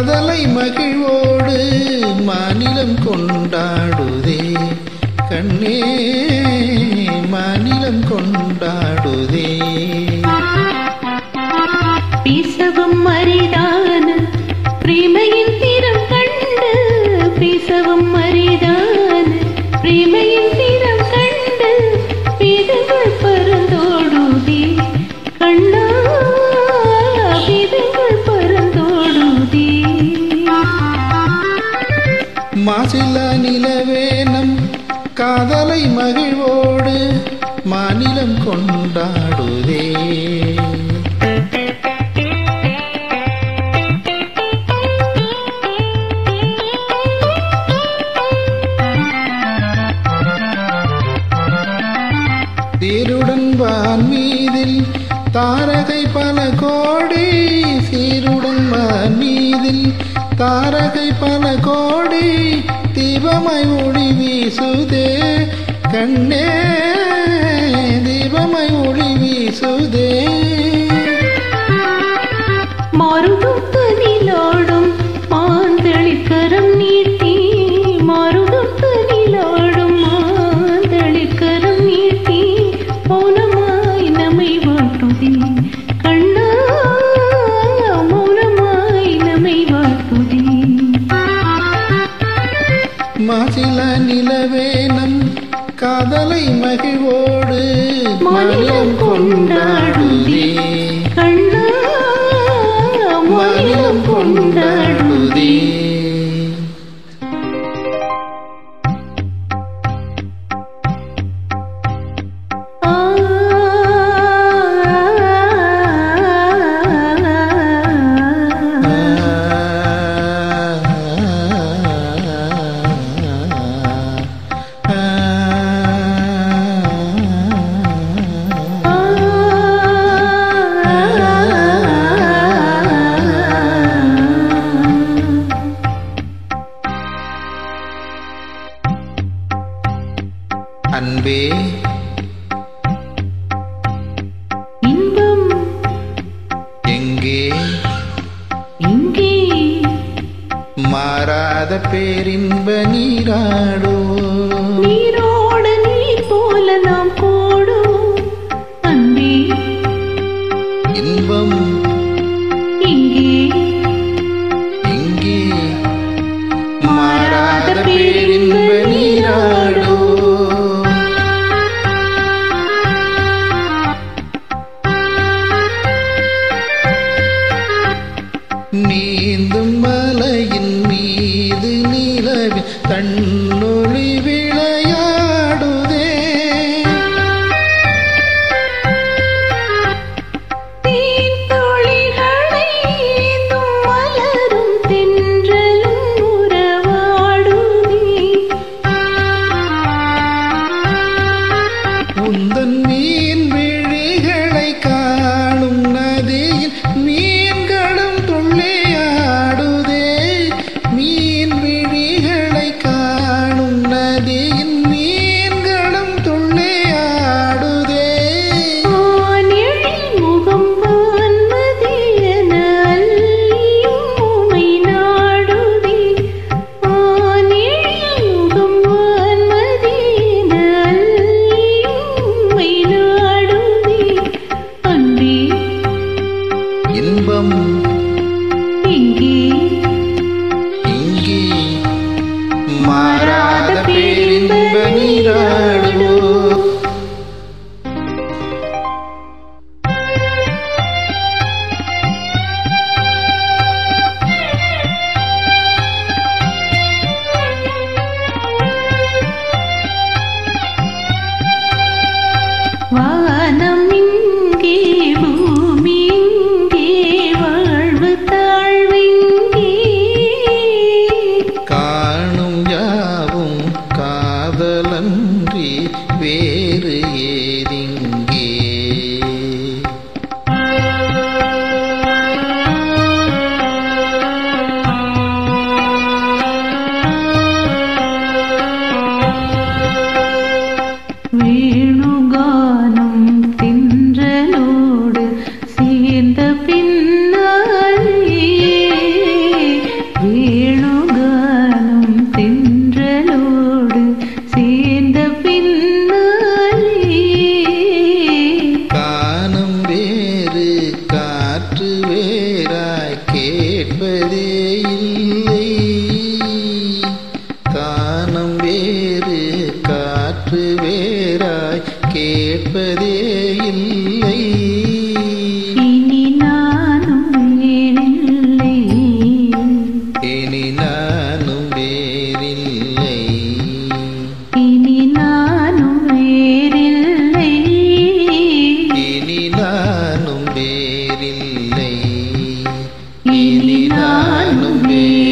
காதலை மகிழ்வோடு மாநிலம் கொண்டாடுதே கண்ணே மாநிலம் கொண்டாடுதே பேசவும் அரிதான பிரேமையின் தீரம் கண்டு பேசவும் அரிதான பிரேமையின் தீரம் கண்டு வேதங்கள் பறந்தோடுதே கண்ணா வேதங்கள் பறந்தோடுதே மாசில நிலவேனம் காதலை மகிழ்வோடு மாநிலம் கொண்டாடுதே சீருடன் வான் மீதில் தாரகை பல கோடி சீருடன் வான் மீதில் தாரகை பல கோடி தீபமாய் ஒளி வீசுதே கண்ணே தீபமாய் ஒளி வீசுதே மாறுதொத்தனிலாடும் மாந்தளிக்கரம் நீட்டி மாறுதொத்தனிலாடும் மாந்தளிக்கரம் நீட்டி மௌனமாய் நம்மை வாட்டுதே கண்ணா மௌனமாய் நம்மை வாட்டுதே மாசில நிலவேனம் காதலை மகிழ்வோடு மாநிலம் கொண்டாடுதே கண்ணா மாநிலம் கொண்டாடுதே ஆ அன்பே இன்பம் எங்கே இங்கே மாறாத பேரின்ப நீராடோ நீரோட நீர் போல நாம் போடும் அன்பே இன்பம் இங்கே எங்கே மாறாத பேரின்ப நீராடோ நீந்தும் மலையின் மீது நிலவில் தன்னொளி விளையாடுதே தேன் துளிகளை ஏந்தும் மலரும் தென்றலும் உறவாடுதே உந்தன் மீன் விழிகளை காணும் நதியில் மீன்களும் துள்ளியாடுதே மீன் விழிகளை காணும் நதியில் மீன்களும் துள்ளியாடுதே ஆனெழில் முகம் வான்மதியென அள்ளியும் உமை நாடுதே. ஆனெழில் முகம் வான்மதியென அள்ளியும் உமை நாடுதே. அன்பே இன்பம் இங்கே இங்கே மாறாத பேரின்ப நீராடோ வானம் இங்கே பூமி இங்கே வாழ்வு தாழ்வு இங்கே காணும் யாவும் காதல் இனி நானும் மேலே